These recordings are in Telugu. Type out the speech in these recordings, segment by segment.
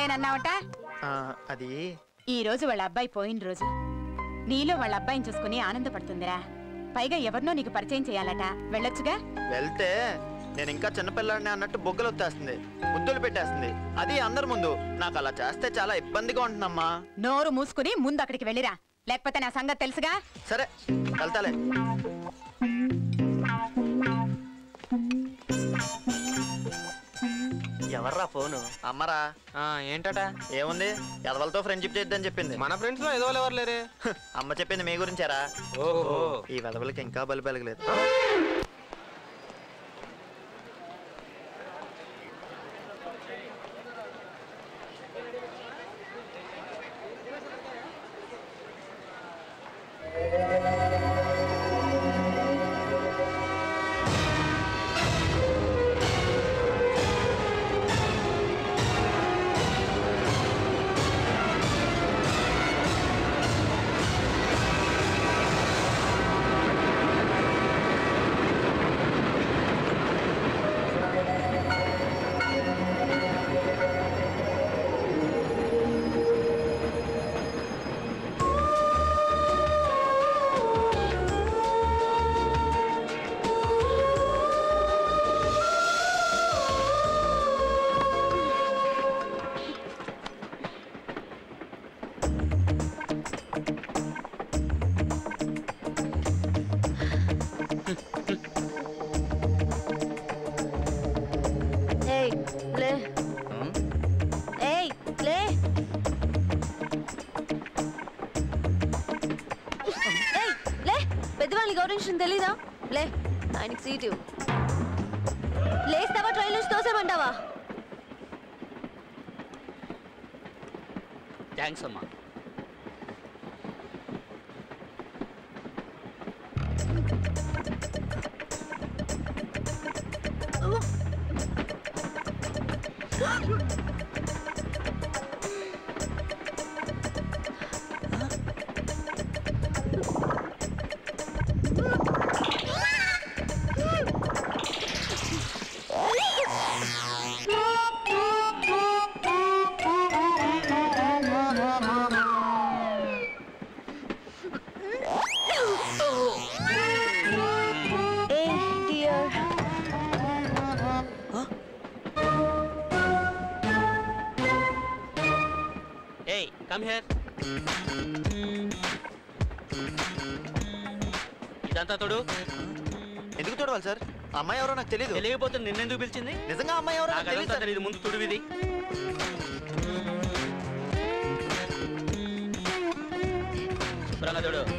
నేనన్నావట ఆ, అది ఈ రోజు వాళ్ళ అబ్బాయి పోయిన రోజు నీలో వాళ్ళ అబ్బాయిని చూసుకుని ఆనందపడుతుందిరా పైగా ఎవరినో నీకు పరిచయం చేయాలట వెళ్ళొచ్చుగా వెళ్తే నేను ఇంకా చిన్నపిల్లాడిని అన్నట్టు బొగ్గలు వచ్చేస్తుంది ముద్దులు పెట్టేస్తుంది అది అందరి ముందు నాకు అలా చేస్తే చాలా ఇబ్బందిగా ఉంటుందమ్మా నోరు మూసుకుని ముందు అక్కడికి వెళ్ళిరా లేకపోతే నా సంగతి తెలుసుగా సరే వెళ్తాలే ఎవర్రా ఫోను అమ్మరా ఆ, ఏంటట ఏముంది ఎదవలతో ఫ్రెండ్షిప్ చేద్దని చెప్పింది మన ఫ్రెండ్స్ లో ఏదో వాళ్ళు ఎవరు లేరే హ్, అమ్మ చెప్పింది మీ గురించారా ఓహో ఈ వెదవలకి ఇంకా బలి పెరగలేదు ఏయ్ లే ఏయ్ లే ఏయ్ లే పెద్దవాళ్ళని గౌరవించడం తెలీదా లే ఆయనకి సీట్ ఇవ్వు లేస్తావా ట్రైన్ నుంచి తోసేమంటావా థ్యాంక్స్ అమ్మా ఏ డియర్ ఏయ్ కమ్ హియర్ ఇదంతా తోడు ఎందుకు చూడవాలి సార్ అమ్మాయి ఎవరో నాకు తెలియదు తెలియకపోతే నిన్నెందుకు పిలిచింది నిజంగా అమ్మాయి ఎవరో నాకు నాకు తెలియదు అదంతా సార్. తెలియదు ముందు తుడివిది శుభ్రంగా తోడు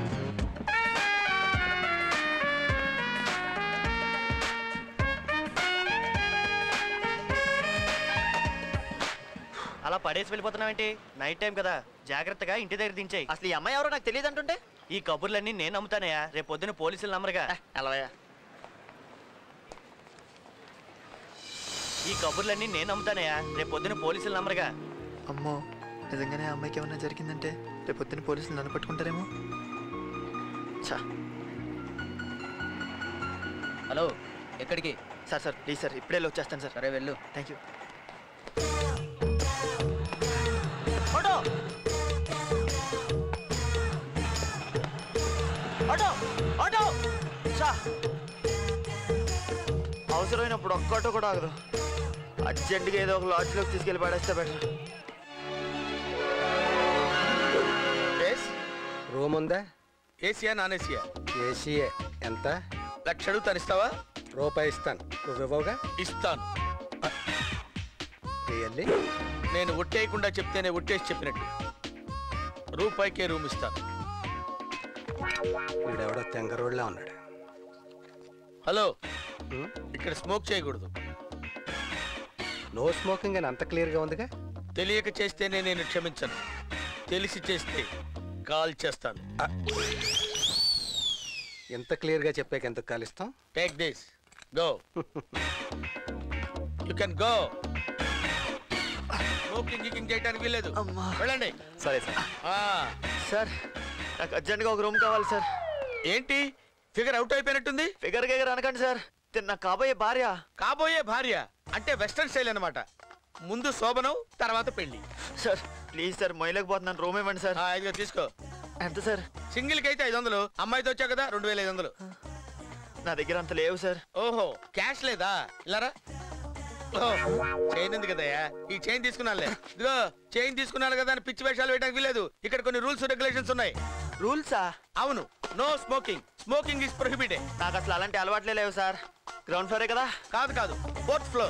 అలా పడేసి వెళ్ళిపోతున్నావేంటి నైట్ టైం కదా జాగ్రత్తగా ఇంటి దగ్గర దించేయి అసలు ఈ అమ్మాయి ఎవరో నాకు తెలియదు అంటుంటే ఈ కబుర్లన్నీ నేను నమ్ముతానయ్యా రేపు పొద్దున పోలీసులు నమ్మరుగా అలవయ్యా ఈ కబుర్లన్నీ నేను నమ్ముతానయ్యా రేపు పొద్దున పోలీసులు నమ్మరుగా అమ్మో నిజంగానే ఆ అమ్మాయికి ఏమైనా జరిగిందంటే రేపు పొద్దున్న పోలీసులు నన్ను పట్టుకుంటారేమో చా హలో ఎక్కడికి సార్ సార్ ప్లీజ్ సార్ ఇప్పుడే వెళ్ళి వచ్చేస్తాను సార్ సరే వెళ్ళు thank you auto auto auto చా అవసరమైనప్పుడు ఒక్కటో కూడా ఆగదు అర్జెంటుగా ఏదో ఒక లాడ్జ్లోకి తీసుకెళ్ళి పడేస్తే బెటర్ రూమ్ ఉందా ఏసీయా నాన్ ఏసీయా ఏసీఏ ఎంత లక్ష అడుగుతాను ఇస్తావా రూపాయి ఇస్తాను నువ్వు ఇవ్వవుగా ఇస్తాను రియల్లీ నేను ఒట్టేయకుండా చెప్తేనే ఒట్టేసి చెప్పినట్టు రూపాయికే రూమ్ ఇస్తాను వీడెవడో తెంగరోడ్లా ఉన్నాడు హలో ఇక్కడ స్మోక్ చేయకూడదు నో స్మోకింగ్ అని అంత క్లియర్గా ఉందిగా తెలియక చేస్తేనే నేను క్షమించను తెలిసి చేస్తే కాల్ చేస్తాను ఎంత క్లియర్గా చెప్పాక ఎందుకు కాలిస్తాం take this go you can go smoking గికింగ్ చేయడానికి వీల్లేదు అమ్మా. వెళ్ళండి సరే సార్ ఆ, సార్ నాకు అర్జెంటుగా ఒక రూమ్ కావాలి సార్ ఏంటి ఫిగర్ అవుట్ అయిపోయినట్టుంది ఫిగర్ గిగర్ అనకండి సార్ తిన్న కాబోయే భార్య కాబోయే భార్య అంటే వెస్టర్న్ స్టైల్ అన్నమాట ముందు శోభనం తర్వాత పెళ్లి సార్ ప్లీజ్ సార్ మొయ్యలేకపోతున్నాను రూమ్ ఇవ్వండి సార్ ఆ, ఇదిగో తీసుకో ఎంత సార్ సింగిల్ కి అయితే ఐదు వందలు అమ్మాయితో వచ్చావు కదా రెండు వేల ఐదు వందలు నా దగ్గర అంత లేవు సార్ ఓహో క్యాష్ లేదా ఇలారా చైన్ ఉంది కదయ్యా ఈ చైన్ తీసుకున్నానులే ఇదిగో చైన్ తీసుకున్నాను కదా అని పిచ్చి వేషాలు వేయడానికి వీలేదు ఇక్కడ కొన్ని రూల్స్ రెగ్యులేషన్స్ ఉన్నాయి రూల్సా అవును no smoking smoking is prohibited నాకు అసలు అలాంటి అలవాట్లే లేవు సార్ గ్రౌండ్ ఫ్లోరే కదా కాదు కాదు ఫోర్త్ ఫ్లోర్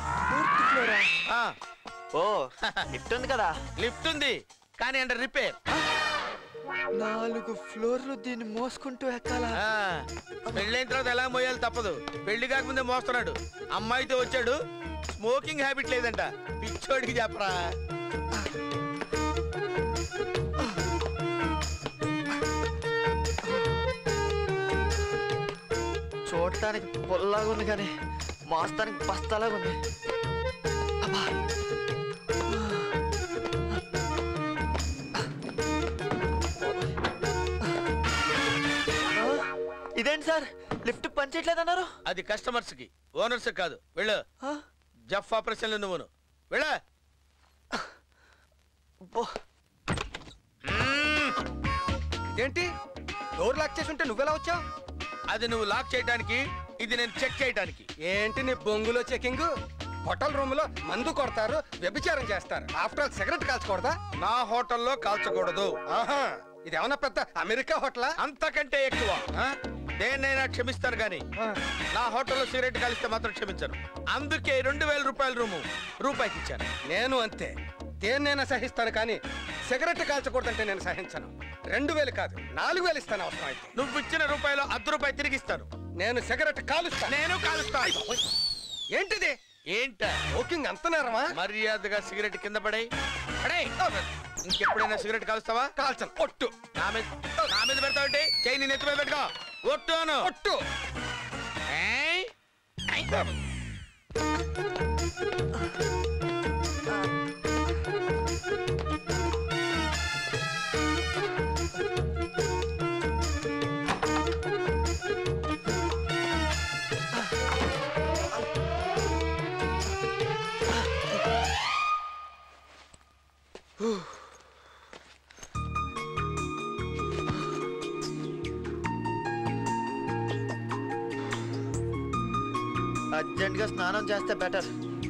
ఓ లిఫ్ట్ ఉంది కదా లిఫ్ట్ ఉంది కానీ అండర్ రిపేర్ నాలుగు ఫ్లోర్లు దీన్ని మోసుకుంటూ ఎక్కాలా పెళ్ళైన తర్వాత ఎలా మోయాలి తప్పదు పెళ్లి కాకముందే మోస్తున్నాడు అమ్మాయితో వచ్చాడు స్మోకింగ్ హ్యాబిట్ లేదంట పిచ్చోడికి చెప్పరా చూడటానికి పొల్లాగా ఉంది కానీ మోస్తానికి బస్తాలాగా ఉంది అబ్బా. ఆ, ఇదేంటి సార్ లిఫ్ట్ పనిచేయట్లేదన్నారు అది కస్టమర్స్ కి ఓనర్స్ కాదు వెళ్ళు ఆ? జఫ్ ఆపరేషన్లు నువ్వును వెళ్ళ అబ్బో. ఏంటి డోర్ లాక్ చేసి ఉంటే నువ్వెలా వచ్చావు అది నువ్వు లాక్ చేయడానికి ఇది నేను చెక్ చేయడానికి ఏంటి నీ బొంగులో చెకింగ్ హోటల్ రూమ్ లో మందు కొడతారు వ్యభిచారం చేస్తారు ఆఫ్టర్ ఆల్ సిగరెట్ కాల్చకూడదా నా హోటల్లో కాల్చకూడదు ఆహా ఇది ఏమన్నా పెద్ద అమెరికా హోటలా అంతకంటే ఎక్కువ ఆ? దేన్నైనా క్షమిస్తాను గాని నా హోటల్లో సిగరెట్ కాలిస్తే మాత్రం క్షమించను అందుకే రెండు వేల రూపాయల రూము రూపాయికి ఇచ్చాను నేను అంతే దేన్నైనా సహిస్తాను కానీ సిగరెట్ కాల్చకూడదంటే నేను సహించను రెండు వేలు కాదు నాలుగు వేలు ఇస్తాను అవసరం అయితే నువ్వు ఇచ్చిన రూపాయలు అర్ధ రూపాయి తిరిగిస్తాను నేను సిగరెట్ కాలుస్తాను నేను కాలుస్తాను ఏంటిది ఏంట ఓకింగ్ అంత నేరమా మర్యాదగా సిగరెట్ కింద పడేయ్ పడేయ్ ఇంకెప్పుడైనా సిగరెట్ కాలుస్తావా కాల్చను ఒట్టు నా మీద నా మీద పెడతావంటే చేయి నీ నెత్తి మీద పెట్టుకో ఒట్టును ఒట్టు ఏయ్? ఏయ్. అర్జెంట్ గా స్నానం చేస్తే బెటర్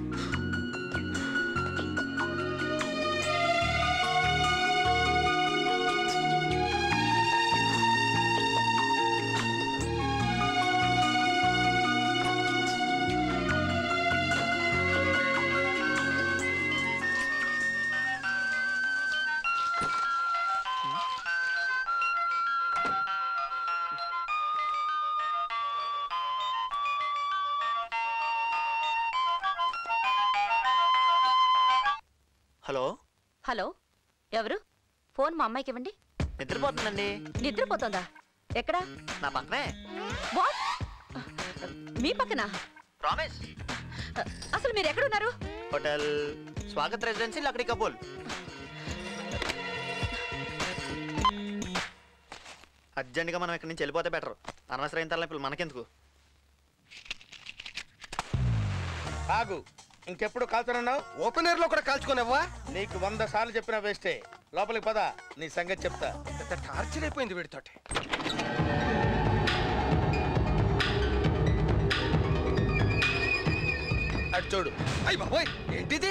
హలో హలో ఎవరు ఫోన్ మా అమ్మాయికి ఇవ్వండి నిద్రపోతుందండి నిద్రపోతుందా ఎక్కడా నా పక్కనే వాట్ మీ పక్కన ప్రామిస్ అసలు మీరు ఎక్కడున్నారు hotel Swagat residency Lakdikapul అర్జెంట్గా మనం ఇక్కడి నుంచి వెళ్ళిపోతే బెటర్ అనవసరం తలనొప్పులు మనకెందుకు ఆగు ఇంకెప్పుడు కాల్చనన్నావు ఓపెన్ ఎయిర్ లో కూడా కాల్చుకోనివ్వా నీకు వంద సార్లు చెప్పినా వేస్టే లోపలికి పద నీ సంగతి చెప్తా పెద్ద టార్చర్ అయిపోయింది వీడితోటి అటు చూడు అయ్యి బాబోయ్ ఏంటిది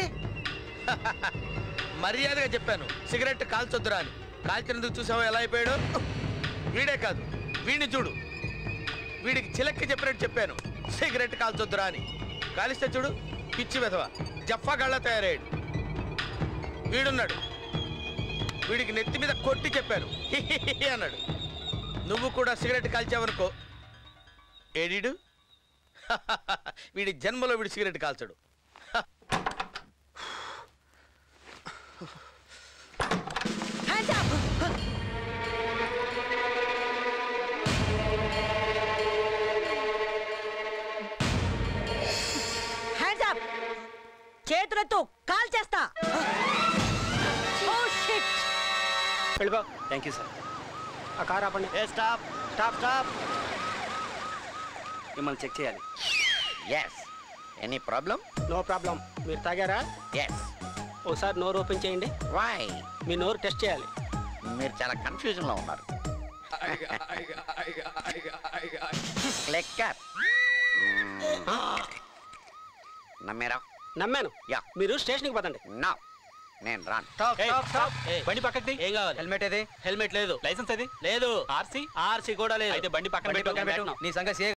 మర్యాదగా చెప్పాను సిగరెట్ కాల్చొద్దురా అని కాల్చినందుకు చూసావా ఎలా అయిపోయాడు వీడే కాదు వీడిని చూడు వీడికి చిలక్కి చెప్పినట్టు చెప్పాను సిగరెట్ కాల్చొద్దురా అని కాలిస్తే చూడు పిచ్చి వెధవ జఫా గళ్ళ తయారయ్యాడు వీడున్నాడు వీడికి నెత్తి మీద కొట్టి చెప్పాను హిహిహి అన్నాడు నువ్వు కూడా సిగరెట్ కాల్చావనుకో ఏడీడు వీడి జన్మలో వీడు సిగరెట్ కాల్చడు Hands up! Hands up! చేతులెత్తు కాల్ చేస్తా Oh, shit! వెళ్ళిపో థ్యాంక్ యూ సార్ ఆ కార్ ఆపండి ఏ స్టాప్ స్టాప్ స్టాప్ మిమ్మల్ని చెక్ చేయాలి yes any problem no problem మీరు తాగారా ఎస్ ఒకసారి నోరు ఓపెన్ చేయండి వాయ్ మీ నోరు టెస్ట్ చేయాలి మీరు చాలా కన్ఫ్యూజన్ లో ఉన్నారు క్లిక్కర్ నమ్మేరా నమ్మాను యా. మీరు స్టేషన్కి పదండి నా నేను రాను బండి పక్కకి ఏం కావాలి హెల్మెట్ ఏది హెల్మెట్ లేదు లైసెన్స్ ఏది లేదు ఆర్సీ ఆర్సీ కూడా లేదు అయితే బండి పక్కన బండి పెట్టు పక్కన పెట్టు. నీ సంగతి